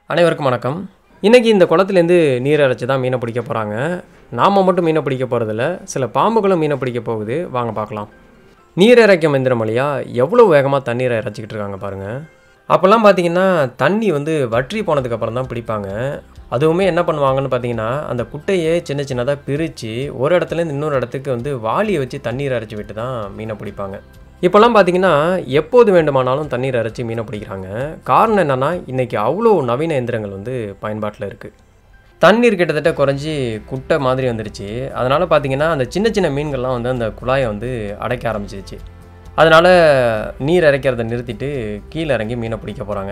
அனைவருக்கும் வணக்கம் இன்றைக்கி இந்த குளத்துலேருந்து நீர் இறைச்சி தான் மீனை பிடிக்க போகிறாங்க நாம் மட்டும் மீனை பிடிக்க போகிறதில்ல சில பாம்புகளும் மீனை பிடிக்க போகுது வாங்க பார்க்கலாம் நீர் இறைக்கும் எந்திரம் வழியாக எவ்வளோ வேகமாக தண்ணீரை இறைச்சிக்கிட்டு இருக்காங்க பாருங்கள் அப்போல்லாம் பார்த்தீங்கன்னா தண்ணி வந்து வற்றி போனதுக்கப்புறம் தான் பிடிப்பாங்க அதுவுமே என்ன பண்ணுவாங்கன்னு பார்த்தீங்கன்னா அந்த குட்டையை சின்ன சின்னதாக பிரித்து ஒரு இடத்துலேருந்து இன்னொரு இடத்துக்கு வந்து வாளியை வச்சு தண்ணீர் இறைச்சி விட்டு தான் மீனை பிடிப்பாங்க இப்போல்லாம் பார்த்தீங்கன்னா எப்போது வேண்டுமானாலும் தண்ணீர் அரைச்சி மீனை பிடிக்கிறாங்க காரணம் என்னென்னா இன்றைக்கி அவ்வளோ நவீன எந்திரங்கள் வந்து பயன்பாட்டில் இருக்குது தண்ணீர் கிட்டத்தட்ட குறைஞ்சி குட்டை மாதிரி வந்துருச்சு அதனால் பார்த்தீங்கன்னா அந்த சின்ன சின்ன மீன்கள்லாம் வந்து அந்த குழாயை வந்து அடைக்க ஆரம்பிச்சிருச்சு அதனால் நீர் இறைக்கிறத நிறுத்திட்டு கீழே இறங்கி மீனை பிடிக்க போகிறாங்க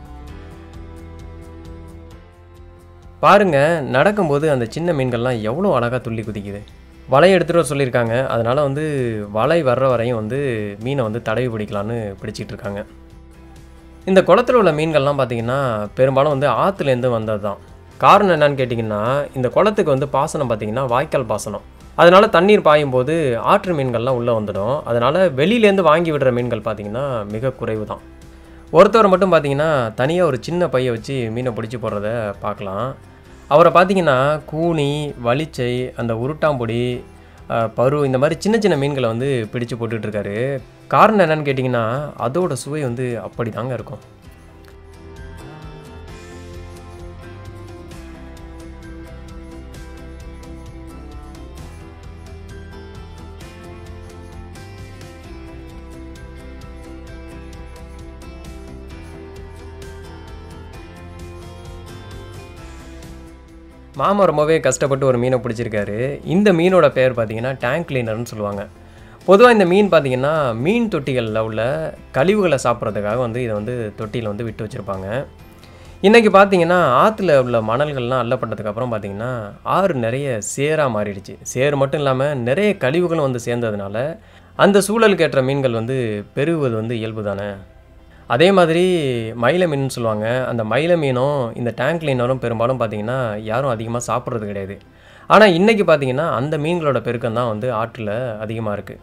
பாருங்க நடக்கும்போது அந்த சின்ன மீன்கள்லாம் எவ்வளோ அழகாக துள்ளி குதிக்குது வலை எடுத்துகிட்டு வர சொல்லியிருக்காங்க அதனால் வந்து வலை வர்ற வரையும் வந்து மீனை வந்து தடவி பிடிக்கலான்னு பிடிச்சிட்டு இருக்காங்க இந்த குளத்தில் உள்ள மீன்கள்லாம் பார்த்தீங்கன்னா பெரும்பாலும் வந்து ஆற்றுலேருந்து வந்தது தான் காரணம் என்னன்னு கேட்டிங்கன்னா இந்த குளத்துக்கு வந்து பாசனம் பார்த்தீங்கன்னா வாய்க்கால் பாசனம் அதனால் தண்ணீர் பாயும் போது ஆற்று மீன்கள்லாம் உள்ளே வந்துடும் அதனால் வெளியிலேருந்து வாங்கி விடுற மீன்கள் பார்த்தீங்கன்னா மிக குறைவு தான் ஒருத்தவர் மட்டும் பார்த்தீங்கன்னா தனியாக ஒரு சின்ன பையை வச்சு மீனை பிடிச்சி போடுறத பார்க்கலாம் அவரை பார்த்தீங்கன்னா கூனி வலிச்சை அந்த உருட்டாம்பொடி அஹ், பரு இந்த மாதிரி சின்ன சின்ன மீன்களை வந்து பிடிச்சு போட்டுட்டு இருக்காரு காரணம் என்னன்னு கேட்டிங்கன்னா அதோட சுவை வந்து அப்படி தாங்க இருக்கும் மாமா ரொம்பவே கஷ்டப்பட்டு ஒரு மீனை பிடிச்சிருக்காரு இந்த மீனோட பேர் பார்த்தீங்கன்னா டேங்க் கிளீனர்னு சொல்லுவாங்க பொதுவாக இந்த மீன் பார்த்தீங்கன்னா மீன் தொட்டிகளில் உள்ள கழிவுகளை சாப்பிட்றதுக்காக வந்து இதை வந்து தொட்டியில் வந்து விட்டு வச்சுருப்பாங்க இன்றைக்கி பார்த்தீங்கன்னா ஆற்றுல உள்ள மணல்கள்லாம் அள்ளப்பட்டதுக்கப்புறம் பார்த்தீங்கன்னா ஆறு நிறைய சேராக மாறிடுச்சு சேறு மட்டும் இல்லாமல் நிறைய கழிவுகளும் வந்து சேர்ந்ததுனால அந்த சூழலுக்கு ஏற்ற மீன்கள் வந்து பெருகுவது வந்து இயல்பு தானே அதே மாதிரி மயில மீன் சொல்லுவாங்க அந்த மயில மீனும் இந்த டேங்க் கிளீனரும் பெரும்பாலும் பார்த்தீங்கன்னா யாரும் அதிகமாக சாப்பிட்றது கிடையாது ஆனால் இன்றைக்கி பார்த்தீங்கன்னா அந்த மீன்களோட பெருக்கம் தான் வந்து ஆற்றில் அதிகமாக இருக்குது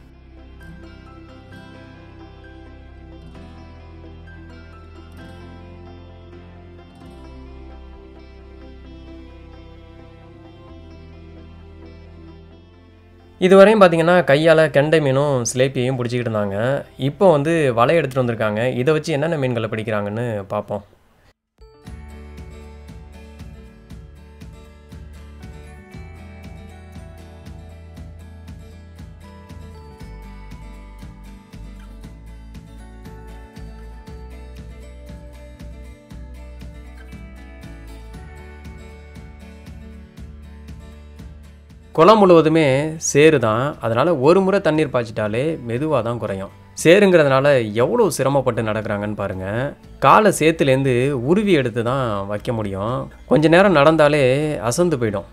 இதுவரையும் பார்த்தீங்கன்னா கையால் கெண்டை மீனும் சிலேப்பியையும் பிடிச்சிக்கிட்டு இருந்தாங்க இப்போ வந்து வலை எடுத்துகிட்டு வந்திருக்காங்க இதை வச்சு என்னென்ன மீன்களை பிடிக்கிறாங்கன்னு பார்ப்போம் குளம் முழுவதுமே சேறு தான் அதனால் ஒரு முறை தண்ணீர் பாய்ச்சிட்டாலே மெதுவாக தான் குறையும் சேருங்கிறதுனால எவ்வளோ சிரமப்பட்டு நடக்கிறாங்கன்னு பாருங்கள் காலை சேத்துலேருந்து உருவி எடுத்து தான் வைக்க முடியும் கொஞ்ச நேரம் நடந்தாலே அசந்து போயிடும்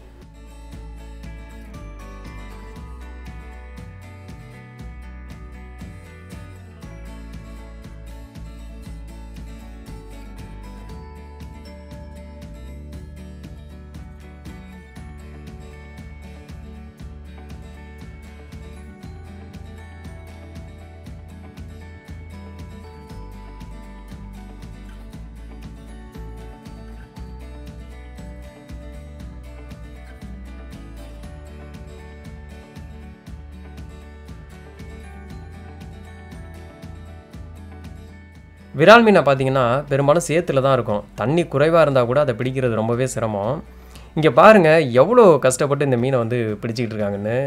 விரால் மீனை பார்த்தீங்கன்னா பெரும்பாலும் சேத்துல தான் இருக்கும் தண்ணி குறைவாக இருந்தால் கூட அதை பிடிக்கிறது ரொம்பவே சிரமம் இங்கே பாருங்கள் எவ்வளோ கஷ்டப்பட்டு இந்த மீனை வந்து பிடிச்சிக்கிட்டு இருக்காங்கன்னு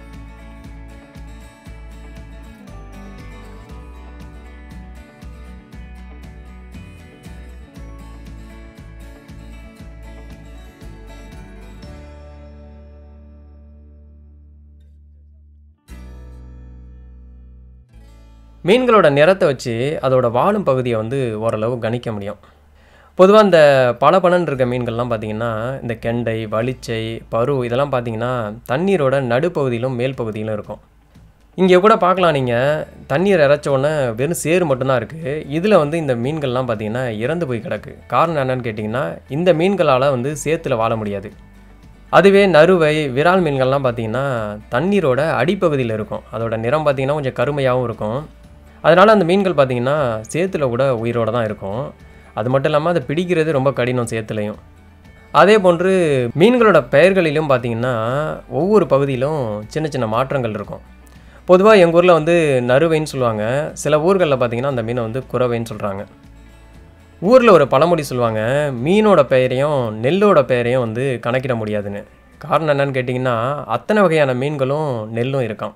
மீன்களோட நிறத்தை வச்சு அதோட வாழும் பகுதியை வந்து ஓரளவு கணிக்க முடியும் பொதுவாக இந்த பளபளன்னு இருக்க மீன்கள்லாம் பார்த்தீங்கன்னா இந்த கெண்டை வலிச்சை பரு இதெல்லாம் பார்த்தீங்கன்னா தண்ணீரோட நடுப்பகுதியிலும் மேல் பகுதியிலும் இருக்கும் இங்கே கூட பார்க்கலாம் நீங்கள் தண்ணீர் இறைச்ச உடனே வெறும் சேறு மட்டும்தான் இருக்குது இதில் வந்து இந்த மீன்கள்லாம் பார்த்தீங்கன்னா இறந்து போய் கிடக்கு காரணம் என்னன்னு கேட்டிங்கன்னா இந்த மீன்களால் வந்து சேத்துல வாழ முடியாது அதுவே நறுவை விரால் மீன்கள்லாம் பார்த்தீங்கன்னா தண்ணீரோட அடிப்பகுதியில் இருக்கும் அதோட நிறம் பார்த்தீங்கன்னா கொஞ்சம் கருமையாகவும் இருக்கும் அதனால் அந்த மீன்கள் பார்த்தீங்கன்னா சேத்துல கூட உயிரோட தான் இருக்கும் அது மட்டும் இல்லாமல் அதை பிடிக்கிறது ரொம்ப கடினம் சேத்துலையும் அதே போன்று மீன்களோட பெயர்களிலும் பார்த்திங்கன்னா ஒவ்வொரு பகுதியிலும் சின்ன சின்ன மாற்றங்கள் இருக்கும் பொதுவாக எங்கள் ஊரில் வந்து நறுவைன்னு சொல்லுவாங்க சில ஊர்களில் பார்த்திங்கன்னா அந்த மீனை வந்து குறவைன்னு சொல்கிறாங்க ஊரில் ஒரு பழமொழி சொல்லுவாங்க மீனோட பெயரையும் நெல்லோட பெயரையும் வந்து கணக்கிட முடியாதுன்னு காரணம் என்னன்னு கேட்டிங்கன்னா அத்தனை வகையான மீன்களும் நெல்லும் இருக்காம்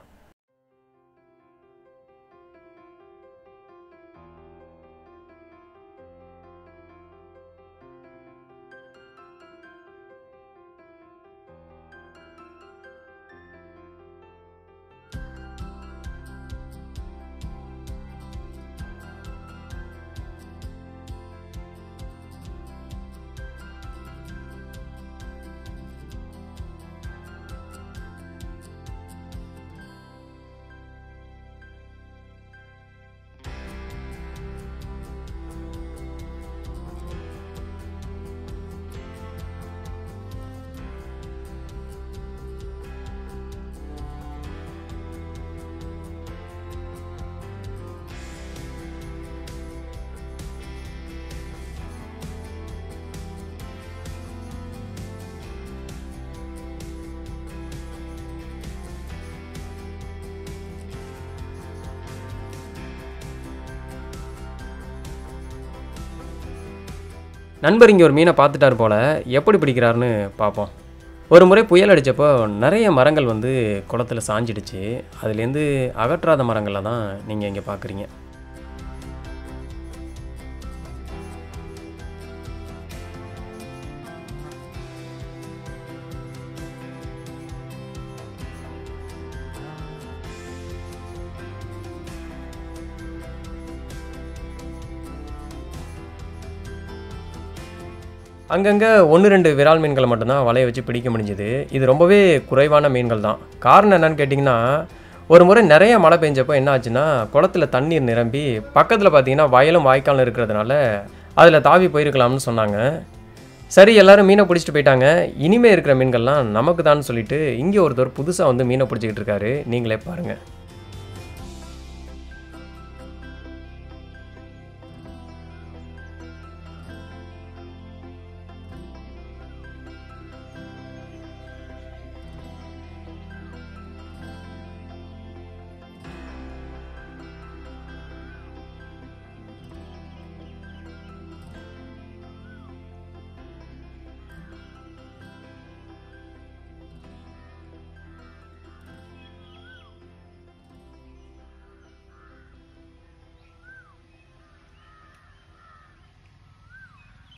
நண்பர் இங்கே ஒரு மீனை பார்த்துட்டார் போல் எப்படி பிடிக்கிறாருன்னு பார்ப்போம் ஒரு முறை புயல் அடித்தப்போ நிறைய மரங்கள் வந்து குளத்துல சாஞ்சிடுச்சு அதுலேருந்து அகற்றாத மரங்களை தான் நீங்கள் இங்கே பார்க்குறீங்க அங்கங்கே ஒன்று ரெண்டு விரால் மீன்களை மட்டும்தான் வலையை வச்சு பிடிக்க முடிஞ்சுது இது ரொம்பவே குறைவான மீன்கள் தான் காரணம் என்னன்னு கேட்டிங்கன்னா ஒரு முறை நிறைய மழை பெஞ்சப்போ என்ன ஆச்சுன்னா குளத்துல தண்ணீர் நிரம்பி பக்கத்தில் பார்த்தீங்கன்னா வயலும் வாய்க்காலும் இருக்கிறதுனால அதில் தாவி போயிருக்கலாம்னு சொன்னாங்க சரி எல்லாரும் மீனை பிடிச்சிட்டு போயிட்டாங்க இனிமே இருக்கிற மீன்கள்லாம் நமக்கு தான் சொல்லிட்டு இங்கே ஒருத்தர் புதுசாக வந்து மீனை பிடிச்சிக்கிட்டு இருக்காரு நீங்களே பாருங்கள்